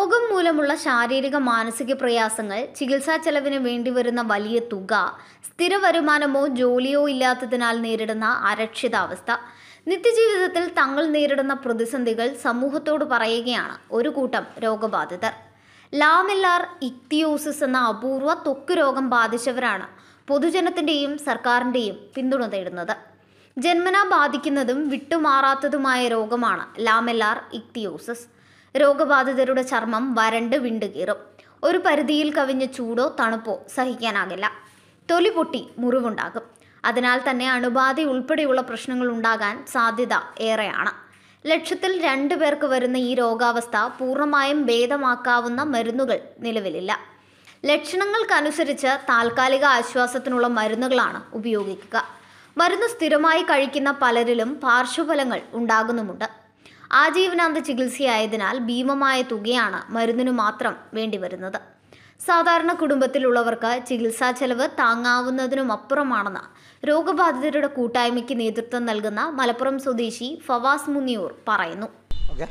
രോഗം മൂലമുള്ള ശാരീരിക മാനസിക പ്രയാസങ്ങൾ ചികിത്സാ ചെലവിന് വേണ്ടിവരുന്ന വലിയ തുക സ്ഥിര വരുമാനമോ ജോലിയോ ഇല്ലാത്തതിനാൽ നേരിടുന്ന അരക്ഷിതാവസ്ഥ നിത്യജീവിതത്തിൽ തങ്ങൾ നേരിടുന്ന പ്രതിസന്ധികൾ സമൂഹത്തോട് പറയുകയാണ് ഒരു കൂട്ടം രോഗബാധിതർ ലാമെല്ലാർ ഇക്തിയോസിസ് എന്ന അപൂർവ ത്വക്ക് രോഗം ബാധിച്ചവരാണ് പൊതുജനത്തിൻ്റെയും സർക്കാരിൻ്റെയും പിന്തുണ തേടുന്നത് ജന്മനാ ബാധിക്കുന്നതും വിട്ടുമാറാത്തതുമായ രോഗമാണ് ലാമെല്ലാർ ഇക്തിയോസിസ് രോഗബാധിതരുടെ ചർമ്മം വരണ്ട് വിണ്ടുകീറും ഒരു പരിധിയിൽ കവിഞ്ഞ ചൂടോ തണുപ്പോ സഹിക്കാനാകില്ല തൊലി പൊട്ടി മുറിവുണ്ടാകും അതിനാൽ തന്നെ അണുബാധ ഉൾപ്പെടെയുള്ള പ്രശ്നങ്ങൾ ഉണ്ടാകാൻ സാധ്യത ഏറെയാണ് ലക്ഷത്തിൽ രണ്ടു പേർക്ക് വരുന്ന ഈ രോഗാവസ്ഥ പൂർണ്ണമായും ഭേദമാക്കാവുന്ന മരുന്നുകൾ നിലവിലില്ല ലക്ഷണങ്ങൾക്കനുസരിച്ച് താൽക്കാലിക ആശ്വാസത്തിനുള്ള മരുന്നുകളാണ് ഉപയോഗിക്കുക മരുന്ന് സ്ഥിരമായി കഴിക്കുന്ന പലരിലും പാർശ്വഫലങ്ങൾ ഉണ്ടാകുന്നുമുണ്ട് ആജീവനാന്ത ചികിത്സയായതിനാൽ ഭീമമായ തുകയാണ് മരുന്നിനു മാത്രം വേണ്ടിവരുന്നത് സാധാരണ കുടുംബത്തിലുള്ളവർക്ക് ചികിത്സാ ചെലവ് താങ്ങാവുന്നതിനുമപ്പുറമാണെന്ന് രോഗബാധിതരുടെ കൂട്ടായ്മയ്ക്ക് നേതൃത്വം നൽകുന്ന മലപ്പുറം സ്വദേശി ഫവാസ് മുന്നിയൂർ പറയുന്നു ഓക്കെ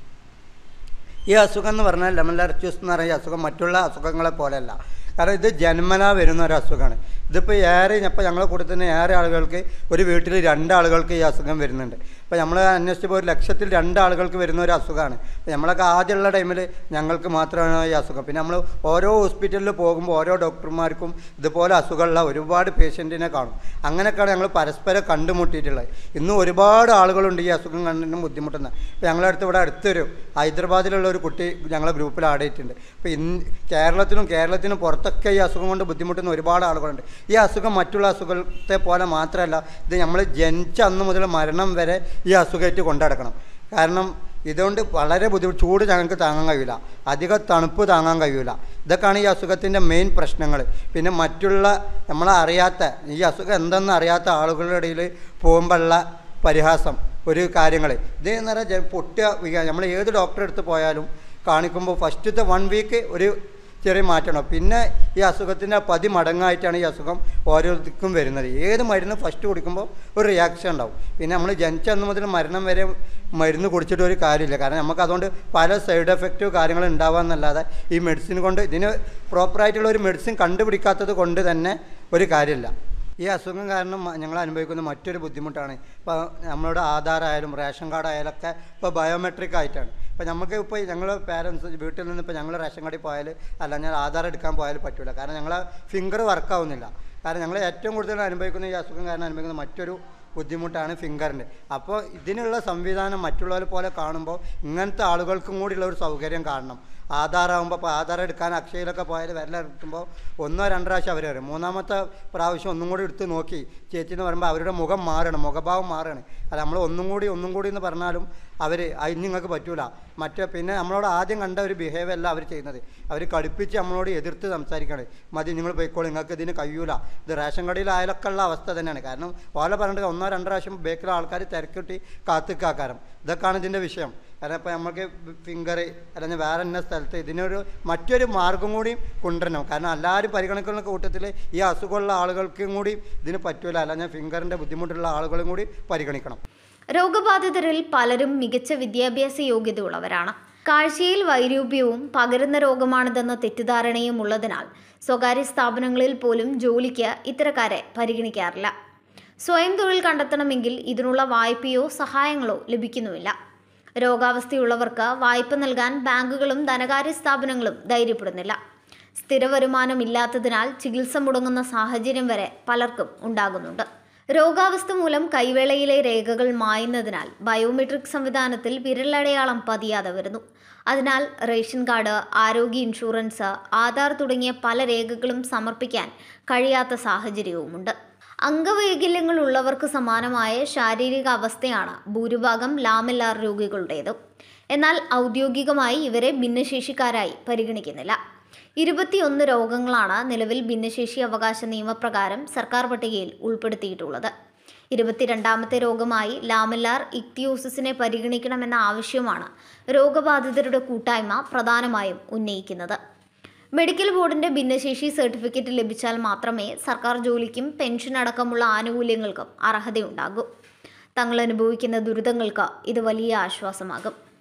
ഈ അസുഖം എന്ന് പറഞ്ഞാൽ ലെമലർച്യൂസ് എന്ന് പറയുന്ന ഈ അസുഖം മറ്റുള്ള അസുഖങ്ങളെ പോലെയല്ല കാരണം ഇത് ജന്മനാ വരുന്ന ഒരു അസുഖമാണ് ഇതിപ്പോൾ ഏറെ ഇപ്പോൾ ഞങ്ങളെ കൂടെ തന്നെ ഏറെ ആളുകൾക്ക് ഒരു വീട്ടിൽ രണ്ടാളുകൾക്ക് ഈ അസുഖം വരുന്നുണ്ട് ഇപ്പോൾ നമ്മൾ അന്വേഷിച്ചപ്പോൾ ഒരു ലക്ഷത്തിൽ രണ്ടാളുകൾക്ക് വരുന്ന ഒരു അസുഖമാണ് അപ്പോൾ നമ്മളൊക്കെ ആദ്യമുള്ള ടൈമിൽ ഞങ്ങൾക്ക് മാത്രമാണ് ഈ അസുഖം പിന്നെ നമ്മൾ ഓരോ ഹോസ്പിറ്റലിൽ പോകുമ്പോൾ ഓരോ ഡോക്ടർമാർക്കും ഇതുപോലെ അസുഖമുള്ള ഒരുപാട് പേഷ്യൻറ്റിനെ കാണും അങ്ങനെയൊക്കെയാണ് ഞങ്ങൾ പരസ്പരം കണ്ടുമുട്ടിയിട്ടുള്ളത് ഇന്നും ഒരുപാട് ആളുകളുണ്ട് ഈ അസുഖം കണ്ടിട്ടും ബുദ്ധിമുട്ടുന്നത് ഇപ്പോൾ ഞങ്ങളുടെ അടുത്ത് ഇവിടെ അടുത്തൊരു ഹൈദരാബാദിലുള്ള ഒരു കുട്ടി ഞങ്ങളെ ഗ്രൂപ്പിൽ ആഡ് ചെയ്തിട്ടുണ്ട് അപ്പോൾ ഇന്ന് കേരളത്തിനും കേരളത്തിനും പുറത്തൊക്കെ ഈ അസുഖം കൊണ്ട് ബുദ്ധിമുട്ടുന്ന ഒരുപാട് ആളുകളുണ്ട് ഈ അസുഖം മറ്റുള്ള അസുഖത്തെ പോലെ മാത്രമല്ല ഇത് നമ്മൾ ജനിച്ച അന്ന് മുതൽ മരണം വരെ ഈ അസുഖമായിട്ട് കൊണ്ടുനടക്കണം കാരണം ഇതുകൊണ്ട് വളരെ ബുദ്ധിമുട്ട് ചൂട് ഞങ്ങൾക്ക് താങ്ങാൻ കഴിയില്ല അധിക തണുപ്പ് താങ്ങാൻ കഴിയില്ല ഇതൊക്കെയാണ് ഈ അസുഖത്തിൻ്റെ മെയിൻ പ്രശ്നങ്ങൾ പിന്നെ മറ്റുള്ള നമ്മളെ അറിയാത്ത ഈ അസുഖം എന്തെന്ന് അറിയാത്ത ആളുകളുടെ ഇടയിൽ പോകുമ്പോഴുള്ള പരിഹാസം ഒരു കാര്യങ്ങൾ ഇത് എന്ന് പറഞ്ഞാൽ പൊട്ടുക നമ്മൾ ഏത് ഡോക്ടറെ അടുത്ത് പോയാലും കാണിക്കുമ്പോൾ ഫസ്റ്റത്തെ വൺ വീക്ക് ഒരു ചെറിയ മാറ്റണം പിന്നെ ഈ അസുഖത്തിൻ്റെ പതിമടങ്ങായിട്ടാണ് ഈ അസുഖം ഓരോരുത്തർക്കും വരുന്നത് ഏത് മരുന്ന് ഫസ്റ്റ് കുടിക്കുമ്പോൾ ഒരു റിയാക്ഷൻ ഉണ്ടാവും പിന്നെ നമ്മൾ ജനിച്ച അന്ന് മുതൽ മരണം വരെ മരുന്ന് കുടിച്ചിട്ട് ഒരു കാര്യമില്ല കാരണം നമുക്ക് അതുകൊണ്ട് പല സൈഡ് എഫക്റ്റീവ് കാര്യങ്ങൾ ഉണ്ടാവാന്നല്ലാതെ ഈ മെഡിസിൻ കൊണ്ട് ഇതിന് പ്രോപ്പറായിട്ടുള്ള ഒരു മെഡിസിൻ കണ്ടുപിടിക്കാത്തത് കൊണ്ട് തന്നെ ഒരു കാര്യമില്ല ഈ അസുഖം കാരണം മ- ഞങ്ങൾ അനുഭവിക്കുന്ന മറ്റൊരു ബുദ്ധിമുട്ടാണ് ഇപ്പോൾ നമ്മളുടെ ആധാർ ആയാലും റേഷൻ കാർഡ് ആയാലൊക്കെ ഇപ്പോൾ ബയോമെട്രിക് ആയിട്ടാണ് ഇപ്പോൾ നമുക്ക് ഇപ്പോൾ ഞങ്ങൾ പേരൻസ് വീട്ടിൽ നിന്ന് ഇപ്പോൾ ഞങ്ങൾ റേഷൻ കാർഡിൽ പോയാൽ അല്ല ഞാൻ ആധാർ എടുക്കാൻ പോയാൽ പറ്റില്ല കാരണം ഞങ്ങളെ ഫിംഗർ വർക്കാവുന്നില്ല കാരണം ഞങ്ങൾ ഏറ്റവും കൂടുതൽ അനുഭവിക്കുന്ന ഈ അസുഖം കാരണം അനുഭവിക്കുന്ന മറ്റൊരു ബുദ്ധിമുട്ടാണ് ഫിംഗറിൻ്റെ അപ്പോൾ ഇതിനുള്ള സംവിധാനം മറ്റുള്ളവരെ പോലെ കാണുമ്പോൾ ഇങ്ങനത്തെ ആളുകൾക്കും കൂടിയുള്ള ഒരു സൗകര്യം കാണണം ആധാർ ആകുമ്പോൾ ഇപ്പോൾ ആധാർ എടുക്കാൻ അക്ഷയയിലൊക്കെ പോയാൽ വിരലെടുക്കുമ്പോൾ ഒന്നോ രണ്ടോ പ്രാവശ്യം അവർ വരും മൂന്നാമത്തെ പ്രാവശ്യം ഒന്നും കൂടി എടുത്ത് നോക്കി ചേച്ചി എന്ന് പറയുമ്പോൾ അവരുടെ മുഖം മാറണം മുഖഭാവം മാറണം അത് നമ്മൾ ഒന്നും കൂടി ഒന്നും കൂടി എന്ന് പറഞ്ഞാലും അവർ അതിന് നിങ്ങൾക്ക് പറ്റൂല മറ്റേ പിന്നെ നമ്മളോട് ആദ്യം കണ്ട ഒരു ബിഹേവിയർ അല്ല അവർ ചെയ്യുന്നത് അവർ കടുപ്പിച്ച് നമ്മളോട് എതിർത്ത് സംസാരിക്കണേ മതി നിങ്ങൾ പോയിക്കോളൂ നിങ്ങൾക്ക് ഇതിന് കഴിയൂല ഇത് റേഷൻ കടയിലായാലൊക്കെ ഉള്ള അവസ്ഥ തന്നെയാണ് കാരണം ഓല പറഞ്ഞിട്ട് ഒന്നോ രണ്ടോ പ്രാവശ്യം ബേക്കിലെ ആൾക്കാർ തിരക്കിട്ടി കാത്തുക്കാക്കാരം ഇതൊക്കെയാണ് ഇതിൻ്റെ വിഷയം കാരണം ഇപ്പോൾ നമുക്ക് ഫിംഗർ അല്ലെങ്കിൽ വേറെ എന്ന സ്ഥലത്ത് ഇതിനൊരു മറ്റൊരു മാർഗം കൂടി കൊണ്ടുവരണം കാരണം എല്ലാവരും പരിഗണിക്കുന്ന കൂട്ടത്തിൽ ഈ അസുഖമുള്ള ആളുകൾക്കും കൂടി ഇതിന് പറ്റൂല അല്ലെങ്കിൽ ഫിംഗറിൻ്റെ ബുദ്ധിമുട്ടുള്ള ആളുകളും കൂടി പരിഗണിക്കണം രോഗബാധിതരിൽ പലരും മികച്ച വിദ്യാഭ്യാസ യോഗ്യതയുള്ളവരാണ് കാഴ്ചയിൽ വൈരൂപ്യവും പകരുന്ന രോഗമാണിതെന്ന തെറ്റിദ്ധാരണയും ഉള്ളതിനാൽ സ്വകാര്യ സ്ഥാപനങ്ങളിൽ പോലും ജോലിക്ക് ഇത്തരക്കാരെ പരിഗണിക്കാറില്ല സ്വയം തൊഴിൽ കണ്ടെത്തണമെങ്കിൽ ഇതിനുള്ള വായ്പയോ സഹായങ്ങളോ ലഭിക്കുന്നുമില്ല രോഗാവസ്ഥയുള്ളവർക്ക് വായ്പ നൽകാൻ ബാങ്കുകളും ധനകാര്യ സ്ഥാപനങ്ങളും ധൈര്യപ്പെടുന്നില്ല സ്ഥിര വരുമാനമില്ലാത്തതിനാൽ ചികിത്സ മുടങ്ങുന്ന സാഹചര്യം വരെ പലർക്കും ഉണ്ടാകുന്നുണ്ട് രോഗാവസ്ഥ മൂലം കൈവേളയിലെ രേഖകൾ മായുന്നതിനാൽ ബയോമെട്രിക് സംവിധാനത്തിൽ വിരലടയാളം പതിയാതെ വരുന്നു അതിനാൽ റേഷൻ കാർഡ് ആരോഗ്യ ഇൻഷുറൻസ് ആധാർ തുടങ്ങിയ പല രേഖകളും സമർപ്പിക്കാൻ കഴിയാത്ത സാഹചര്യവുമുണ്ട് അംഗവൈകല്യങ്ങൾ ഉള്ളവർക്ക് സമാനമായ ശാരീരിക അവസ്ഥയാണ് ഭൂരിഭാഗം ലാമെല്ലാർ രോഗികളുടേത് എന്നാൽ ഔദ്യോഗികമായി ഇവരെ ഭിന്നശേഷിക്കാരായി പരിഗണിക്കുന്നില്ല ഇരുപത്തിയൊന്ന് രോഗങ്ങളാണ് നിലവിൽ ഭിന്നശേഷി അവകാശ നിയമപ്രകാരം സർക്കാർ പട്ടികയിൽ ഉൾപ്പെടുത്തിയിട്ടുള്ളത് ഇരുപത്തിരണ്ടാമത്തെ രോഗമായി ലാമെല്ലാർ ഇക്തിയോസിസിനെ പരിഗണിക്കണമെന്ന ആവശ്യമാണ് രോഗബാധിതരുടെ കൂട്ടായ്മ പ്രധാനമായും ഉന്നയിക്കുന്നത് മെഡിക്കൽ ബോർഡിന്റെ ഭിന്നശേഷി സർട്ടിഫിക്കറ്റ് ലഭിച്ചാൽ മാത്രമേ സർക്കാർ ജോലിക്കും പെൻഷൻ അടക്കമുള്ള ആനുകൂല്യങ്ങൾക്കും അർഹതയുണ്ടാകൂ തങ്ങൾ അനുഭവിക്കുന്ന ദുരിതങ്ങൾക്ക് ഇത് വലിയ ആശ്വാസമാകും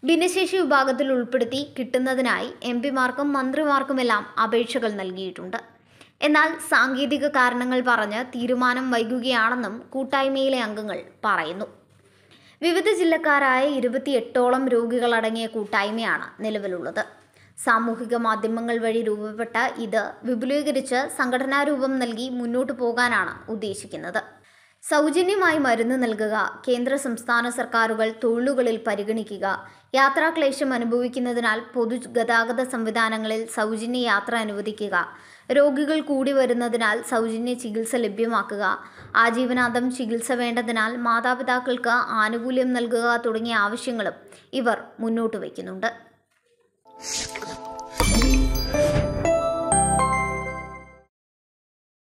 ഭിന്നശേഷി വിഭാഗത്തിൽ ഉൾപ്പെടുത്തി കിട്ടുന്നതിനായി എം പിമാർക്കും മന്ത്രിമാർക്കുമെല്ലാം അപേക്ഷകൾ നൽകിയിട്ടുണ്ട് എന്നാൽ സാങ്കേതിക കാരണങ്ങൾ പറഞ്ഞ് തീരുമാനം വൈകുകയാണെന്നും കൂട്ടായ്മയിലെ അംഗങ്ങൾ പറയുന്നു വിവിധ ജില്ലക്കാരായ ഇരുപത്തിയെട്ടോളം രോഗികളടങ്ങിയ കൂട്ടായ്മയാണ് നിലവിലുള്ളത് സാമൂഹിക മാധ്യമങ്ങൾ വഴി രൂപപ്പെട്ട ഇത് വിപുലീകരിച്ച് സംഘടനാ രൂപം നൽകി മുന്നോട്ടു പോകാനാണ് ഉദ്ദേശിക്കുന്നത് സൗജന്യമായി മരുന്ന് നൽകുക കേന്ദ്ര സംസ്ഥാന സർക്കാരുകൾ തൊഴിലുകളിൽ പരിഗണിക്കുക യാത്രാക്ലേശം അനുഭവിക്കുന്നതിനാൽ പൊതുഗതാഗത സംവിധാനങ്ങളിൽ സൗജന്യ യാത്ര അനുവദിക്കുക രോഗികൾ കൂടി വരുന്നതിനാൽ സൗജന്യ ചികിത്സ ലഭ്യമാക്കുക ആജീവനാന്തം ചികിത്സ വേണ്ടതിനാൽ മാതാപിതാക്കൾക്ക് ആനുകൂല്യം നൽകുക തുടങ്ങിയ ആവശ്യങ്ങളും ഇവർ മുന്നോട്ട് വയ്ക്കുന്നുണ്ട്